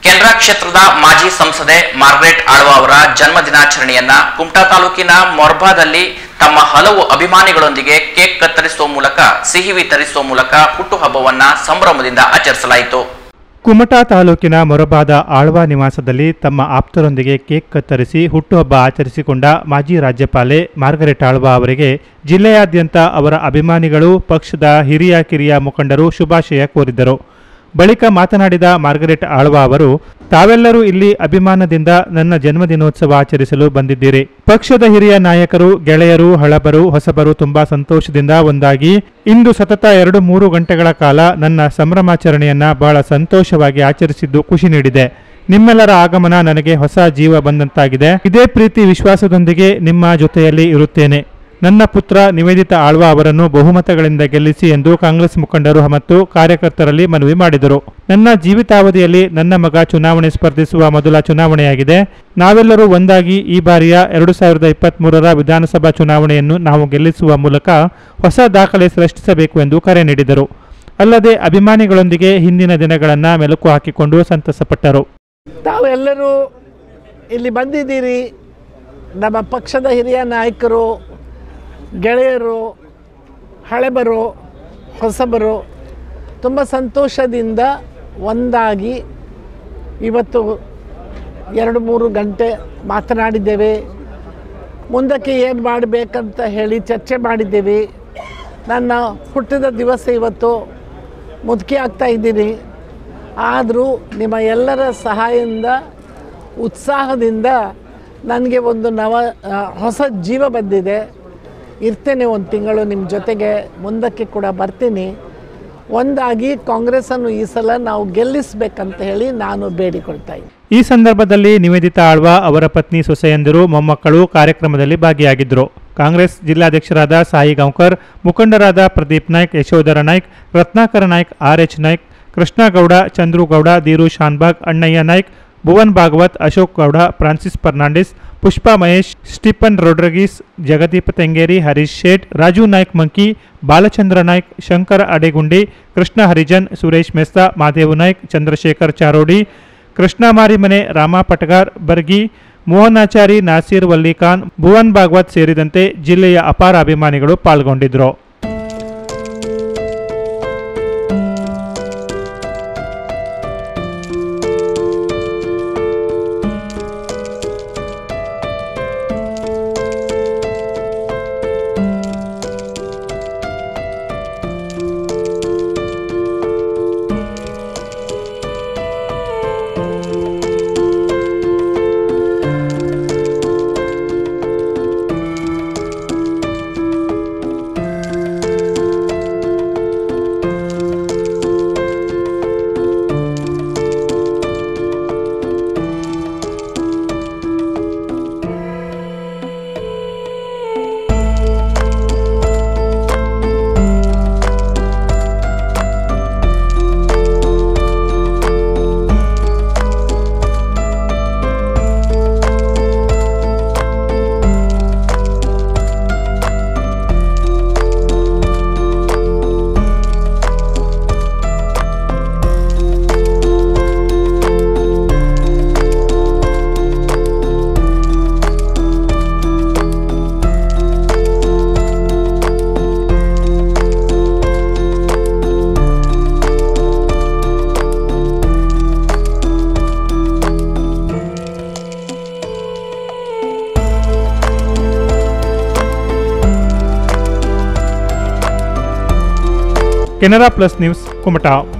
ಕೆನರಾ ಕ್ಷೇತ್ರದ ಮಾಜಿ ಸಂಸದೆ ಮಾರ್ಗ್ರೆಟ್ ಆಳ್ವ ಅವರ ಜನ್ಮ ದಿನಾಚರಣೆಯನ್ನ ಕುಮಟಾ ತಾಲೂಕಿನ ಮೊರ್ಬಾದಲ್ಲಿ ತಮ್ಮ ಹಲವು ಅಭಿಮಾನಿಗಳೊಂದಿಗೆ ಕೇಕ್ ಕತ್ತರಿಸುವ ಮೂಲಕ ಸಿಹಿ ವಿತರಿಸುವ ಮೂಲಕ ಹುಟ್ಟುಹಬ್ಬವನ್ನ ಸಂಭ್ರಮದಿಂದ ಆಚರಿಸಲಾಯಿತು ಕುಮಟಾ ತಾಲೂಕಿನ ಮೊರಬಾದ ಆಳ್ವಾ ನಿವಾಸದಲ್ಲಿ ತಮ್ಮ ಆಪ್ತರೊಂದಿಗೆ ಕೇಕ್ ಕತ್ತರಿಸಿ ಹುಟ್ಟುಹಬ್ಬ ಆಚರಿಸಿಕೊಂಡ ಮಾಜಿ ರಾಜ್ಯಪಾಲೆ ಮಾರ್ಗರೆಟ್ ಆಳ್ವಾ ಅವರಿಗೆ ಜಿಲ್ಲೆಯಾದ್ಯಂತ ಅವರ ಅಭಿಮಾನಿಗಳು ಪಕ್ಷದ ಹಿರಿಯ ಕಿರಿಯ ಮುಖಂಡರು ಶುಭಾಶಯ ಕೋರಿದ್ದರು ಬಳಿಕ ಮಾತನಾಡಿದ ಮಾರ್ಗರೆಟ್ ಆಳ್ವಾ ಅವರು ತಾವೆಲ್ಲರೂ ಇಲ್ಲಿ ಅಭಿಮಾನದಿಂದ ನನ್ನ ಜನ್ಮದಿನೋತ್ಸವ ಆಚರಿಸಲು ಬಂದಿದ್ದೀರಿ ಪಕ್ಷದ ಹಿರಿಯ ನಾಯಕರು ಗೆಳೆಯರು ಹಳಬರು ಹೊಸಬರು ತುಂಬಾ ಸಂತೋಷದಿಂದ ಒಂದಾಗಿ ಇಂದು ಸತತ ಎರಡು ಮೂರು ಗಂಟೆಗಳ ಕಾಲ ನನ್ನ ಸಂಭ್ರಮಾಚರಣೆಯನ್ನ ಬಹಳ ಸಂತೋಷವಾಗಿ ಆಚರಿಸಿದ್ದು ಖುಷಿ ನೀಡಿದೆ ನಿಮ್ಮೆಲ್ಲರ ಆಗಮನ ನನಗೆ ಹೊಸ ಜೀವ ಬಂದಂತಾಗಿದೆ ಇದೇ ಪ್ರೀತಿ ವಿಶ್ವಾಸದೊಂದಿಗೆ ನಿಮ್ಮ ಜೊತೆಯಲ್ಲಿ ಇರುತ್ತೇನೆ ನನ್ನ ಪುತ್ರ ನಿವೇದಿತ ಆಳ್ವಾ ಅವರನ್ನು ಬಹುಮತಗಳಿಂದ ಗೆಲ್ಲಿಸಿ ಎಂದು ಕಾಂಗ್ರೆಸ್ ಮುಖಂಡರು ಮತ್ತು ಕಾರ್ಯಕರ್ತರಲ್ಲಿ ಮನವಿ ಮಾಡಿದರು ನನ್ನ ಜೀವಿತಾವಧಿಯಲ್ಲಿ ನನ್ನ ಮಗ ಚುನಾವಣೆ ಸ್ಪರ್ಧಿಸುವ ಮೊದಲ ಚುನಾವಣೆಯಾಗಿದೆ ನಾವೆಲ್ಲರೂ ಒಂದಾಗಿ ಈ ಬಾರಿಯ ಎರಡು ಸಾವಿರದ ಇಪ್ಪತ್ತ್ಮೂರರ ವಿಧಾನಸಭಾ ಚುನಾವಣೆಯನ್ನು ನಾವು ಗೆಲ್ಲಿಸುವ ಮೂಲಕ ಹೊಸ ದಾಖಲೆ ಸೃಷ್ಟಿಸಬೇಕು ಎಂದು ಕರೆ ನೀಡಿದರು ಅಲ್ಲದೆ ಅಭಿಮಾನಿಗಳೊಂದಿಗೆ ಹಿಂದಿನ ದಿನಗಳನ್ನು ಮೆಲುಕು ಹಾಕಿಕೊಂಡು ಸಂತಸಪಟ್ಟರು ತಾವೆಲ್ಲರೂ ಇಲ್ಲಿ ಬಂದಿದ್ದೀರಿ ನಮ್ಮ ಪಕ್ಷದ ಹಿರಿಯ ನಾಯಕರು ಗೆಳೆಯರು ಹಳೆಬರು ಹೊಸಬರು ತುಂಬ ಸಂತೋಷದಿಂದ ಒಂದಾಗಿ ಇವತ್ತು ಎರಡು ಮೂರು ಗಂಟೆ ಮಾತನಾಡಿದ್ದೇವೆ ಮುಂದಕ್ಕೆ ಏನು ಮಾಡಬೇಕಂತ ಹೇಳಿ ಚರ್ಚೆ ಮಾಡಿದ್ದೇವೆ ನನ್ನ ಹುಟ್ಟಿದ ದಿವಸ ಇವತ್ತು ಮುದುಕಿ ಆಗ್ತಾ ಇದ್ದೀನಿ ಆದರೂ ನಿಮ್ಮ ಎಲ್ಲರ ಸಹಾಯದಿಂದ ಉತ್ಸಾಹದಿಂದ ನನಗೆ ಒಂದು ನವ ಆ, ಹೊಸ ಜೀವ ಬಂದಿದೆ ಇರ್ತೇನೆ ಒಂದು ತಿಂಗಳು ನಿಮ್ಮ ಜೊತೆಗೆ ಮುಂದಕ್ಕೆ ಕೂಡ ಬರ್ತೀನಿ ಒಂದಾಗಿ ಕಾಂಗ್ರೆಸ್ಸನ್ನು ಈ ಸಲ ನಾವು ಗೆಲ್ಲಿಸ್ಬೇಕಂತ ಹೇಳಿ ನಾನು ಬೇಡಿಕೊಳ್ತಾ ಇದ್ದೀನಿ ಈ ಸಂದರ್ಭದಲ್ಲಿ ನಿವೇದಿತಾ ಆಳ್ವಾ ಅವರ ಪತ್ನಿ ಸೊಸೆಯಂದಿರು ಮೊಮ್ಮಕ್ಕಳು ಕಾರ್ಯಕ್ರಮದಲ್ಲಿ ಭಾಗಿಯಾಗಿದ್ದರು ಕಾಂಗ್ರೆಸ್ ಜಿಲ್ಲಾಧ್ಯಕ್ಷರಾದ ಸಾಯಿ ಗಾಂವ್ಕರ್ ಮುಖಂಡರಾದ ಪ್ರದೀಪ್ ನಾಯ್ಕ್ ಯಶೋಧರ ನಾಯ್ಕ್ ರತ್ನಾಕರ ನಾಯ್ಕ್ ಆರ್ ಎಚ್ ನಾಯ್ಕ್ ಕೃಷ್ಣಗೌಡ ಚಂದ್ರುಗೌಡ ದೀರು ಶಾನ್ಬಾಗ್ ಅಣ್ಣಯ್ಯ ನಾಯ್ಕ್ ಭುವನ್ ಭಾಗವತ್ ಅಶೋಕ್ ಗೌಡ ಫ್ರಾನ್ಸಿಸ್ ಫರ್ನಾಂಡಿಸ್ ಪುಷ್ಪಾ ಮಹೇಶ್ ಸ್ಟೀಫನ್ ರೊಡ್ರಗೀಸ್ ಜಗದೀಪ ತೆಂಗೇರಿ ಹರೀಶ್ ಶೇಟ್ ರಾಜು ನಾಯ್ಕ್ ಮಂಕಿ ಬಾಲಚಂದ್ರ ನಾಯ್ಕ್ ಶಂಕರ ಅಡೆಗುಂಡಿ ಕೃಷ್ಣ ಹರಿಜನ್ ಸುರೇಶ್ ಮೆಸ್ತಾ ಮಾದೇವು ನಾಯ್ಕ್ ಚಂದ್ರಶೇಖರ್ ಚಾರೋಡಿ ಕೃಷ್ಣ ಮಾರಿಮನೆ ರಾಮ ಪಟಗಾರ್ ಬರ್ಗಿ ಮೋಹನಾಚಾರಿ ನಾಸೀರ್ ವಲ್ಲಿಖಾನ್ ಭುವನ್ ಭಾಗವತ್ ಸೇರಿದಂತೆ ಜಿಲ್ಲೆಯ ಅಪಾರ ಅಭಿಮಾನಿಗಳು ಪಾಲ್ಗೊಂಡಿದ್ದರು ಕೆನರಾ ಪ್ಲಸ್ ನ್ಯೂಸ್ ಕುಮಟಾ